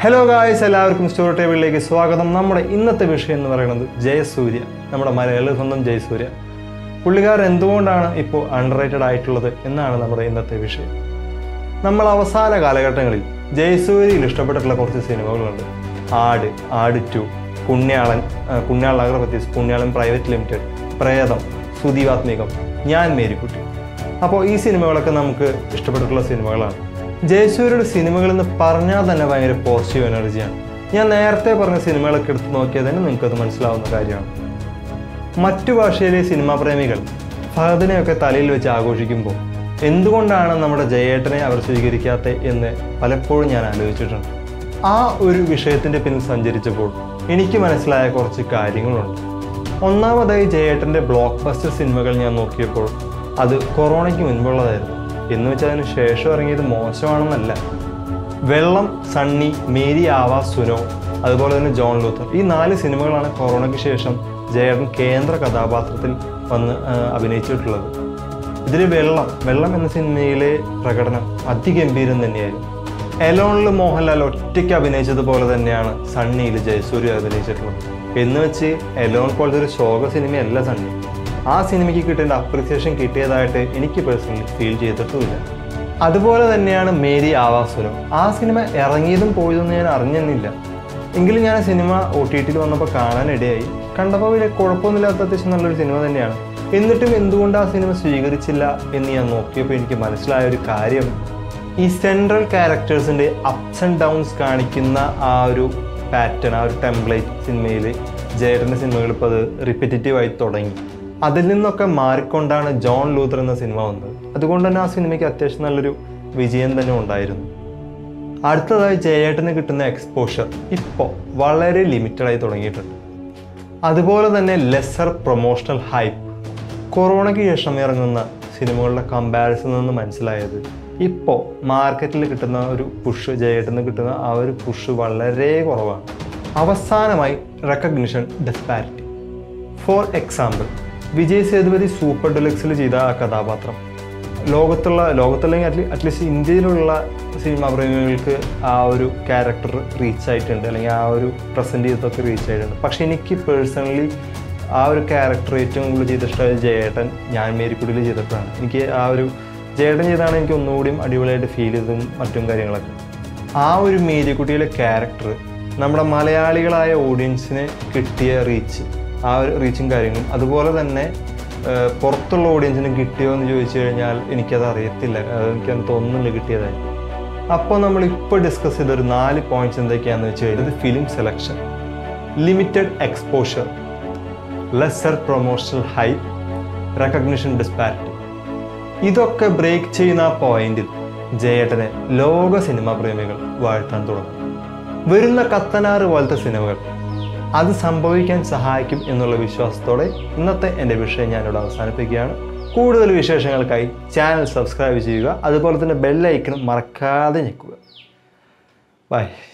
hello guys എല്ലാവർക്കും story ടേബിളിലേക്ക് സ്വാഗതം നമ്മുടെ ഇന്നത്തെ വിഷയം എന്ന് പറയുന്നത് ജയസൂര്യ നമ്മുടെ മലയാള സ്വന്തം ജയസൂര്യ പുള്ളിക്കാരൻ എന്തുകൊണ്ടാണ് ഇപ്പോൾ അണ്ടർ റേറ്റഡ് ആയിട്ടുള്ളത് എന്നാണ് നമ്മുടെ ഇന്നത്തെ വിഷയം നമ്മൾ അവസാന കാലഘട്ടങ്ങളിൽ ജയസൂര്യയിൽ ഇഷ്ടപ്പെട്ടിട്ടുള്ള കുറച്ച് സിനിമകളുണ്ട് ആട് ആട് ടു പുണ്യാളൻ ആ, പുണ്യാളൻ അഗർബത്തീസ് പുണ്യാളൻ പ്രൈവറ്റ് ലിമിറ്റഡ് പ്രേതം സുദീപാത്മികം ഞാൻ മേരിക്കുട്ടി അപ്പോൾ ഈ സിനിമകളൊക്കെ നമുക്ക് ഇഷ്ടപ്പെട്ടിട്ടുള്ള സിനിമകളാണ് ജയസൂര്യയുടെ സിനിമകൾ എന്ന് പറഞ്ഞാൽ തന്നെ ഭയങ്കര പോസിറ്റീവ് എനർജിയാണ് ഞാൻ നേരത്തെ പറഞ്ഞ സിനിമകളൊക്കെ എടുത്ത് നോക്കിയാൽ തന്നെ നിങ്ങൾക്കത് മനസ്സിലാവുന്ന കാര്യമാണ് മറ്റു ഭാഷയിലെ സിനിമാ പ്രേമികൾ ഫഹദിനെയൊക്കെ തലയിൽ വെച്ച് ആഘോഷിക്കുമ്പോൾ എന്തുകൊണ്ടാണ് നമ്മുടെ ജയേട്ടനെ അവർ സ്വീകരിക്കാത്ത എന്ന് പലപ്പോഴും ഞാൻ ആലോചിച്ചിട്ടുണ്ട് ആ ഒരു വിഷയത്തിൻ്റെ പിന്നിൽ സഞ്ചരിച്ചപ്പോൾ എനിക്ക് മനസ്സിലായ കുറച്ച് കാര്യങ്ങളുണ്ട് ഒന്നാമതായി ജയേട്ടൻ്റെ ബ്ലോക്ക് ബസ്റ്റർ സിനിമകൾ ഞാൻ നോക്കിയപ്പോൾ അത് കൊറോണയ്ക്ക് മുൻപുള്ളതായിരുന്നു എന്ന് വെച്ചാൽ അതിന് ശേഷം ഇറങ്ങിയത് മോശമാണെന്നല്ല വെള്ളം സണ്ണി മേരി ആവാ സുനോ അതുപോലെ തന്നെ ജോൺ ലൂത്തർ ഈ നാല് സിനിമകളാണ് കൊറോണയ്ക്ക് ശേഷം ജയേട്ടൻ കേന്ദ്ര കഥാപാത്രത്തിൽ വന്ന് ആ, അഭിനയിച്ചിട്ടുള്ളത് ഇതിൽ വെള്ളം വെള്ളം എന്ന സിനിമയിലെ പ്രകടനം അതിഗംഭീരം തന്നെയായിരുന്നു എലോണിൽ മോഹൻലാൽ ഒറ്റയ്ക്ക് അഭിനയിച്ചതുപോലെ തന്നെയാണ് സണ്ണിയിൽ ജയസൂര്യ അഭിനയിച്ചിട്ടുള്ളത് എന്ന് വെച്ച് എലോൺ പോലത്തെ ഒരു ശോക സിനിമയല്ല സണ്ണി ആ സിനിമയ്ക്ക് കിട്ടേണ്ട അപ്രിസിയേഷൻ കിട്ടിയതായിട്ട് എനിക്ക് പേഴ്സണലി ഫീൽ ചെയ്തിട്ടുമില്ല അതുപോലെ തന്നെയാണ് മേരി ആവാസുരം ആ സിനിമ ഇറങ്ങിയതും പോയതൊന്നും ഞാൻ അറിഞ്ഞെന്നില്ല എങ്കിലും ഞാൻ ആ സിനിമ ഒ ടി ടിയിൽ വന്നപ്പോൾ കാണാനിടയായി കണ്ടപ്പോൾ വലിയ കുഴപ്പമൊന്നുമില്ലാത്ത അത്യാവശ്യം നല്ലൊരു സിനിമ തന്നെയാണ് എന്നിട്ടും എന്തുകൊണ്ട് ആ സിനിമ സ്വീകരിച്ചില്ല എന്ന് ഞാൻ നോക്കിയപ്പോൾ എനിക്ക് മനസ്സിലായ ഒരു കാര്യം ഈ സെൻട്രൽ ക്യാരക്ടേഴ്സിൻ്റെ അപ്സ് ആൻഡ് ഡൗൺസ് കാണിക്കുന്ന ആ ഒരു പാറ്റേൺ ആ ഒരു ടെംപ്ലേറ്റ് സിനിമയിൽ ജയറിൻ്റെ സിനിമകൾ ഇപ്പോൾ അത് റിപ്പറ്റേറ്റീവ് ആയി തുടങ്ങി അതിൽ നിന്നൊക്കെ മാറിക്കൊണ്ടാണ് ജോൺ ലൂത്തർ എന്ന സിനിമ വന്നത് അതുകൊണ്ട് തന്നെ ആ സിനിമയ്ക്ക് അത്യാവശ്യം നല്ലൊരു വിജയം തന്നെ ഉണ്ടായിരുന്നു അടുത്തതായി ജയേട്ടന് കിട്ടുന്ന എക്സ്പോഷർ ഇപ്പോൾ വളരെ ലിമിറ്റഡായി തുടങ്ങിയിട്ടുണ്ട് അതുപോലെ തന്നെ ലെസർ പ്രൊമോഷണൽ ഹൈപ്പ് കൊറോണയ്ക്ക് ശേഷം ഇറങ്ങുന്ന സിനിമകളുടെ കമ്പാരിസൺ നിന്ന് മനസ്സിലായത് ഇപ്പോൾ മാർക്കറ്റിൽ കിട്ടുന്ന ഒരു പുഷ് ജയേട്ടന് കിട്ടുന്ന ആ ഒരു പുഷ് വളരെ കുറവാണ് അവസാനമായി recognition disparity for example Vijay Sethupathi super ഡെലക്സിൽ ചെയ്ത ആ കഥാപാത്രം ലോകത്തുള്ള ലോകത്തല്ലെങ്കിൽ അറ്റ്ലീ അറ്റ്ലീസ്റ്റ് ഇന്ത്യയിലുള്ള സിനിമാ പ്രേമികൾക്ക് ആ ഒരു ക്യാരക്ടർ റീച്ച് ആയിട്ടുണ്ട് അല്ലെങ്കിൽ ആ ഒരു പ്രസൻറ്റ് ചെയ്തതൊക്കെ റീച്ച് ആയിട്ടുണ്ട് പക്ഷെ എനിക്ക് പേഴ്സണലി ആ ഒരു ക്യാരക്ടർ ഏറ്റവും കൂടുതൽ ചെയ്ത ഇഷ്ടമായ ജയേട്ടൻ ഞാൻ മേരിക്കുടിയിൽ ചെയ്തപ്പോഴാണ് എനിക്ക് ആ ഒരു ജയേട്ടൻ ചെയ്താണ് എനിക്ക് ഒന്നുകൂടിയും അടിപൊളിയായിട്ട് ഫീൽ ചെയ്തതും മറ്റും കാര്യങ്ങളൊക്കെ ആ ഒരു മേരിക്കുട്ടിയിലെ ക്യാരക്ടർ നമ്മുടെ മലയാളികളായ ഓഡിയൻസിന് കിട്ടിയ റീച്ച് ആ ഒരു റീച്ചും കാര്യങ്ങളും അതുപോലെ തന്നെ ഏഹ്, പുറത്തുള്ള ഓഡിയൻസിന് കിട്ടിയോ എന്ന് ചോദിച്ചു കഴിഞ്ഞാൽ എനിക്കത് അറിയത്തില്ല അത് എനിക്കത് തോന്നുന്നില്ല കിട്ടിയതായി അപ്പോൾ നമ്മൾ ഇപ്പോൾ ഡിസ്കസ് ചെയ്ത ഒരു നാല് പോയിന്റ്സ് എന്തൊക്കെയാണെന്ന് വെച്ച് കഴിഞ്ഞാൽ film selection limited exposure lesser promotional hype recognition disparity ഇതൊക്കെ ബ്രേക്ക് ചെയ്യുന്ന ആ പോയിന്റിൽ ജയേട്ടനെ ലോക സിനിമാ പ്രേമികൾ വാഴ്ത്താൻ തുടങ്ങും വരുന്ന കത്തനാറ് പോലത്തെ സിനിമകൾ അത് സംഭവിക്കാൻ സഹായിക്കും എന്നുള്ള വിശ്വാസത്തോടെ ഇന്നത്തെ എൻ്റെ വിഷയം ഞാനിവിടെ അവസാനിപ്പിക്കുകയാണ് കൂടുതൽ വിശേഷങ്ങൾക്കായി ചാനൽ സബ്സ്ക്രൈബ് ചെയ്യുക അതുപോലെ തന്നെ ബെല്ലൈക്കണും മറക്കാതെ ഞെക്കുക ബൈ